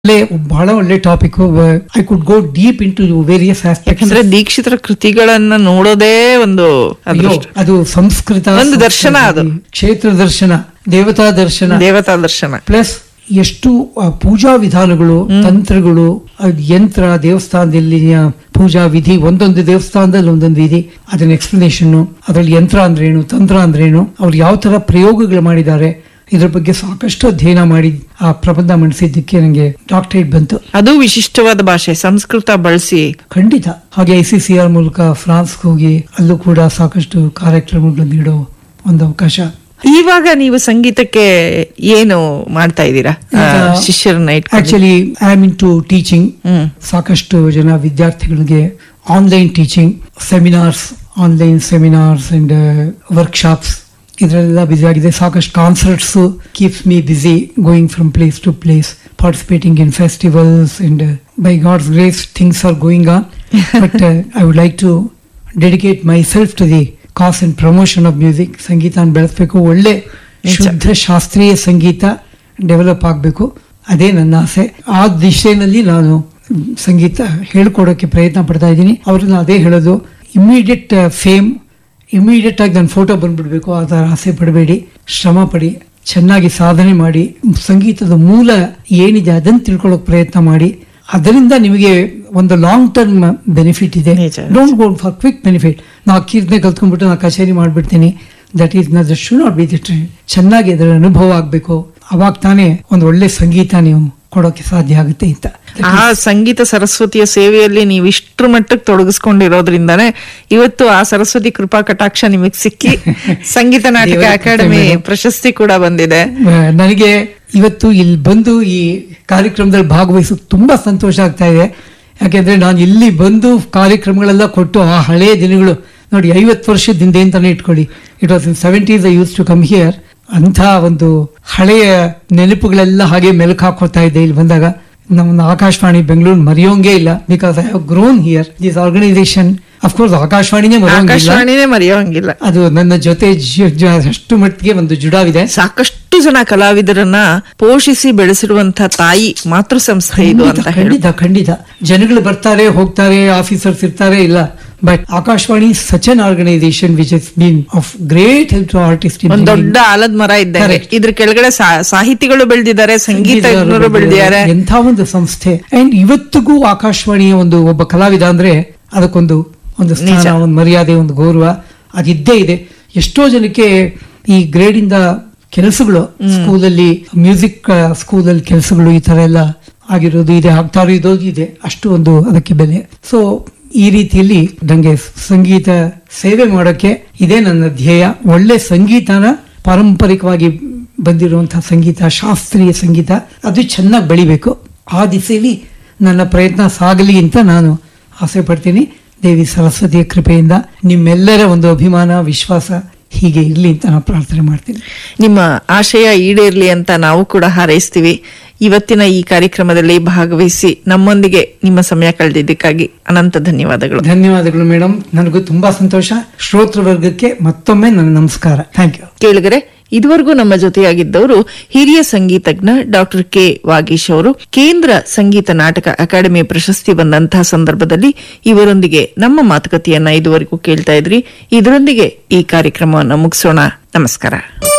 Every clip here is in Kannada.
ಒಳ್ಳೆ ಬಹಳ ಒಳ್ಳೆ topic I could go deep into various aspects ಯಾಕಂದ್ರೆ ದೀಕ್ಷಿತರ ಕೃತಿಗಳನ್ನ ನೋಡೋದೇ ಒಂದು ಅದೃಷ್ಟ. ಅದು ಸಂಸ್ಕೃತ ಒಂದು ದರ್ಶನ ಅದು. ಕ್ಷೇತ್ರ ದರ್ಶನ ದೇವತಾ ದರ್ಶನ ದೇವತಾ ದರ್ಶನ ಪ್ಲಸ್ ಎಷ್ಟು ಆ, ಪೂಜಾ ವಿಧಾನಗಳು ತಂತ್ರಗಳು ಅದ್ ಯಂತ್ರ ದೇವಸ್ಥಾನದಲ್ಲಿ ಪೂಜಾ ವಿಧಿ ಒಂದೊಂದು ದೇವಸ್ಥಾನದಲ್ಲಿ ಒಂದೊಂದು ವಿಧಿ ಅದನ್ನ ಎಕ್ಸ್ಪ್ಲನೇಷನ್ ಅದ್ರಲ್ಲಿ ಯಂತ್ರ ಅಂದ್ರೇನು ತಂತ್ರ ಅಂದ್ರೇನು ಅವ್ರು ಯಾವ ತರ ಪ್ರಯೋಗಗಳು ಮಾಡಿದ್ದಾರೆ ಇದ್ರ ಬಗ್ಗೆ ಸಾಕಷ್ಟು ಅಧ್ಯಯನ ಮಾಡಿ ಆ ಪ್ರಬಂಧ ಮಂಡಿಸಿದ್ದಕ್ಕೆ ನನಗೆ ಡಾಕ್ಟರೇಟ್ ಬಂತು ಅದು ವಿಶಿಷ್ಟವಾದ ಭಾಷೆ ಸಂಸ್ಕೃತ ಬಳಸಿ ಖಂಡಿತ ಹಾಗೆ ಐ ಸಿ ಸಿ ಆರ್ ಮೂಲಕ ಫ್ರಾನ್ಸ್ಗೆ ಹೋಗಿ ಅಲ್ಲೂ ಕೂಡ ಸಾಕಷ್ಟು ಕಾರ್ಯಕ್ರಮಗಳು ನೀಡೋ ಒಂದು ಅವಕಾಶ ಇವಾಗ ನೀವು ಸಂಗೀತಕ್ಕೆ ಏನು ಮಾಡ್ತಾ ಇದ್ದೀರಾ ಆ, ಈಗ- ಶಿಷ್ಯರನ್ನ ಇಟ್ಕೊಂಡು actually I am into teaching hmm ಸಾಕಷ್ಟು ಜನ ವಿದ್ಯಾರ್ಥಿಗಳಿಗೆ online teaching seminars online seminars and workshops ಇದರೆಲ್ಲ ಬ್ಯುಸಿ ಆಗಿದೆ ಸಾಕಷ್ಟು concerts keeps me busy going from place to place participating in festivals and by God's grace things are going on but I would like to dedicate myself to the cause and promotion of music ಸಂಗೀತ ಬೆಳೆಸಬೇಕು ಒಳ್ಳೆ ನಿಜ. ಶುದ್ಧ ಶಾಸ್ತ್ರೀಯ ಸಂಗೀತ ಡೆವಲಪ್ ಆಗಬೇಕು ಅದೇ ನನ್ನ ಆಸೆ ಆ ದಿಶೆಯಲ್ಲಿ ನಾನು ಸಂಗೀತ ಹೇಳ್ಕೊಡೋಕೆ ಪ್ರಯತ್ನ ಪಡ್ತಾ ಇದ್ದೀನಿ ಅವ್ರನ್ನ ಅದೇ ಹೇಳೋದು ಇಮಿಡಿಯೇಟ್ ಫೇಮ್ ಇಮಿಡಿಯೇಟ್ ಆಗಿ ನನ್ನ ಫೋಟೋ ಬಂದ್ಬಿಡ್ಬೇಕು ಆ ಥರ ಆಸೆ ಪಡಬೇಡಿ ಶ್ರಮ ಪಡಿ ಚೆನ್ನಾಗಿ ಸಾಧನೆ ಮಾಡಿ ಸಂಗೀತದ ಮೂಲ ಏನಿದೆ ಅದನ್ನು ತಿಳ್ಕೊಳ್ಳೋಕೆ ಪ್ರಯತ್ನ ಮಾಡಿ ಅದರಿಂದ ನಿಮಗೆ ಒಂದು ಲಾಂಗ್ ಟರ್ಮ್ ಬೆನಿಫಿಟ್ ಇದೆ ನಿಜ. Don't go for quick benefit ನಾ ಕೀರ್ತನೆ ಕಲ್ತ್ಕೊಂಡ್ಬಿಟ್ಟು ನಾ ಕಚೇರಿ ಮಾಡ್ಬಿಡ್ತೀನಿ ದಟ್ ಈಸ್ ನ ಶು ನಾಟ್ ಬಿ ದಿ ಚೆನ್ನಾಗಿ ಅದರ ಅನುಭವ ಆಗಬೇಕು ಅವಾಗ ತಾನೇ ಒಂದು ಒಳ್ಳೆ ಸಂಗೀತ ನೀವು ಕೊಡೋಕೆ ಸಾಧ್ಯ ಆಗುತ್ತೆ ಅಂತ ಆ ಸಂಗೀತ ಸರಸ್ವತಿಯ ಸೇವೆಯಲ್ಲಿ ನೀವು ಇಷ್ಟ್ರ ಮಟ್ಟಕ್ಕೆ ತೊಡಗಿಸ್ಕೊಂಡಿರೋದ್ರಿಂದಾನೇ ಇವತ್ತು ಆ ಸರಸ್ವತಿ ಕೃಪಾ ಕಟಾಕ್ಷ ನಿಮಗೆ ಸಿಕ್ಕಿ ಸಂಗೀತ ನಾಟಕ ದೇವರ ಕೃಪೆ ಅಕಾಡೆಮಿ ಮೇಡಮ್. ಪ್ರಶಸ್ತಿ ಕೂಡ ಬಂದಿದೆ ಆ, ನನಗೆ ಇವತ್ತು ಇಲ್ಲಿ ಬಂದು ಈ ಕಾರ್ಯಕ್ರಮದಲ್ಲಿ ಭಾಗವಹಿಸೋಕೆ ತುಂಬಾ ಸಂತೋಷ ಆಗ್ತಾ ಇದೆ ಯಾಕೆಂದ್ರೆ ನಾನು ಇಲ್ಲಿ ಬಂದು ಕಾರ್ಯಕ್ರಮಗಳೆಲ್ಲ ಕೊಟ್ಟು ಆ ಹಳೆಯ ದಿನಗಳು ನೋಡಿ ಐವತ್ತು ವರ್ಷದಿಂದ ಅಂತಾನೆ ಇಟ್ಕೊಳ್ಳಿ it was in seventies I used to come here ಅಂಥ ಒಂದು ಹಳೆಯ ನೆನಪುಗಳೆಲ್ಲ ಹಾಗೆ ಮೆಲುಕು ಹಾಕೋತಾ ಇದ್ದೆ ಇಲ್ಲಿ ಬಂದಾಗ ನಮ್ಮ ಆಕಾಶವಾಣಿ ಬೆಂಗಳೂರು ಮರೆಯೋಂಗೇ ಇಲ್ಲ because I have grown here this organisation of course ಆಕಾಶವಾಣಿನೇ ಮರೆಯೋಂಗಿಲ್ಲ ಆಕಾಶವಾಣಿನೇ ಮರೆಯೋಂಗಿಲ್ಲ ಅದು ನನ್ನ ಜೊತೆ ಜ- ಜ- ಅಷ್ಟು ಮಟ್ಟಿಗೆ ಒಂದು ಜುಡಾವಿದೆ ಸಾಕಷ್ಟು ಜನ ಕಲಾವಿದರನ್ನ ಪೋಷಿಸಿ ಬೆಳೆಸಿರುವಂತ ತಾಯಿ ಮಾತೃ ಸಂಸ್ಥೆ ಇದು ಅಂತ ಖಂಡಿತ, ಹೇಳಿ ಖಂಡಿತ ಖಂಡಿತ ಜನಗಳು ಬರ್ತಾರೆ ಹೋಗ್ತಾರೆ ಆಫೀಸರ್ಸ್ ಇರ್ತಾರೆ ಇಲ್ಲ but Akashvani such an organisation which is been of great help to artist ಒಂದ್ ದೊಡ್ಡ ಆಲದ ಮರ ಇದ್ದಂಗೆ Correct. ಇದ್ರ ಕೆಳಗಡೆ ಸಾ- ಸಾಹಿತಿಗಳು ಬೆಳೆದಿದ್ದಾರೆ ಸಂಗೀತಜ್ಞರು ಬೆಳೆದಿದ್ದಾರೆ ಎಂಥ ಒಂದು ಸಂಸ್ಥೆ ಅಂಡ್ ಇವತ್ತಿಗೂ ಆಕಾಶವಾಣಿಯ ಒಂದು ಒಬ್ಬ ಕಲಾವಿದ ಅಂದ್ರೆ ಅದಕ್ಕೊಂದು ಒಂದು ಸ್ಥಾನ ನಿಜ. ಒಂದು ಮರ್ಯಾದೆ ಒಂದು ಗೌರವ ಅದಿದ್ದೇ ಇದೆ ಎಷ್ಟೋ ಜನಕ್ಕೆ ಈ ಗ್ರೇಡ್ ಇಂದ ಕೆಲಸಗಳು ಸ್ಕೂಲಲ್ಲಿ ಮ್ಯೂಸಿಕ್ ಸ್ಕೂಲಲ್ಲಿ ಕೆಲಸಗಳು ಈ ತರ ಎಲ್ಲ ಆಗಿರೋದು ಇದೆ ಆಗ್ತಾ ಇರೋದು ಇದೆ ಅಷ್ಟು ಒಂದು ಅದಕ್ಕೆ ಬೆಲೆ ಸೊ ಈ ರೀತಿಯಲ್ಲಿ ನಂಗೆ ಸಂಗೀತ ಸೇವೆ ಮಾಡೋಕೆ ಇದೇ ನನ್ನ ಧ್ಯೇಯ ಒಳ್ಳೆ ಸಂಗೀತನ ಪಾರಂಪರಿಕವಾಗಿ ಬಂದಿರುವಂತಹ ಸಂಗೀತ ಶಾಸ್ತ್ರೀಯ ಸಂಗೀತ ಅದು ಚೆನ್ನಾಗಿ ಬೆಳಿಬೇಕು ಆ ದಿಸೆಯಲ್ಲಿ ನನ್ನ ಪ್ರಯತ್ನ ಸಾಗಲಿ ಅಂತ ನಾನು ಆಸೆ ಪಡ್ತೀನಿ ದೇವಿ ಸರಸ್ವತಿಯ ಕೃಪೆಯಿಂದ ನಿಮ್ಮೆಲ್ಲರ ಒಂದು ಅಭಿಮಾನ ವಿಶ್ವಾಸ ಹೀಗೆ ಇರಲಿ ಅಂತ ನಾನು ಪ್ರಾರ್ಥನೆ ಮಾಡ್ತೀನಿ ನಿಮ್ಮ ಆಶಯ ಈಡೇರ್ಲಿ ಅಂತ ನಾವು ಕೂಡ ಹಾರೈಸ್ತೀವಿ ಇವತ್ತಿನ ಈ ಕಾರ್ಯಕ್ರಮದಲ್ಲಿ ಭಾಗವಹಿಸಿ ನಮ್ಮೊಂದಿಗೆ ನಿಮ್ಮ ಸಮಯ ಕಳೆದಿದ್ದಕ್ಕಾಗಿ ಅನಂತ ಧನ್ಯವಾದಗಳು ಧನ್ಯವಾದಗಳು ಮೇಡಮ್ ನನಗೂ ತುಂಬಾ ಸಂತೋಷ ಶ್ರೋತೃ ವರ್ಗಕ್ಕೆ ಮತ್ತೊಮ್ಮೆ ನನ್ನ ನಮಸ್ಕಾರ ಥ್ಯಾಂಕ್ ಯು ಕೇಳಿದರೆ ಇದುವರೆಗೂ ನಮ್ಮ ಜೊತೆಯಾಗಿದ್ದವರು ಹಿರಿಯ ಸಂಗೀತಜ್ಞ ಡಾಕ್ಟರ್ ಕೆ ವಾಗೀಶ್ ಅವರು ಕೇಂದ್ರ ಸಂಗೀತ ನಾಟಕ ಅಕಾಡೆಮಿ ಪ್ರಶಸ್ತಿ ಬಂದಂತಹ ಸಂದರ್ಭದಲ್ಲಿ ಇವರೊಂದಿಗೆ ನಮ್ಮ ಮಾತುಕತೆಯನ್ನ ಇದುವರೆಗೂ ಕೇಳ್ತಾ ಇದ್ರಿ ಇದರೊಂದಿಗೆ ಈ ಕಾರ್ಯಕ್ರಮವನ್ನು ಮುಗಿಸೋಣ ನಮಸ್ಕಾರ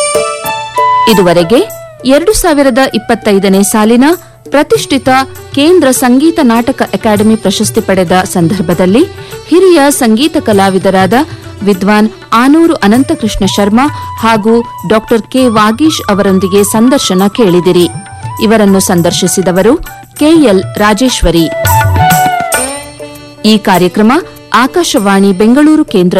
ಇದುವರೆಗೆ ಎರಡು ಸಾವಿರದ ಇಪ್ಪತ್ತೈದನೇ ಸಾಲಿನ ಪ್ರತಿಷ್ಠಿತ ಕೇಂದ್ರ ಸಂಗೀತ ನಾಟಕ ಅಕಾಡೆಮಿ ಪ್ರಶಸ್ತಿ ಪಡೆದ ಸಂದರ್ಭದಲ್ಲಿ ಹಿರಿಯ ಸಂಗೀತ ಕಲಾವಿದರಾದ ವಿದ್ವಾನ್ ಆನೂರು ಅನಂತಕೃಷ್ಣ ಶರ್ಮಾ ಹಾಗೂ ಡಾಕ್ಟರ್ ಕೆ ವಾಗೀಶ್ ಅವರೊಂದಿಗೆ ಸಂದರ್ಶನ ಕೇಳಿದಿರಿ ಇವರನ್ನು ಸಂದರ್ಶಿಸಿದವರು ಕೆಎಲ್ ರಾಜೇಶ್ವರಿ ಈ ಕಾರ್ಯಕ್ರಮ ಆಕಾಶವಾಣಿ ಬೆಂಗಳೂರು ಕೇಂದ್ರ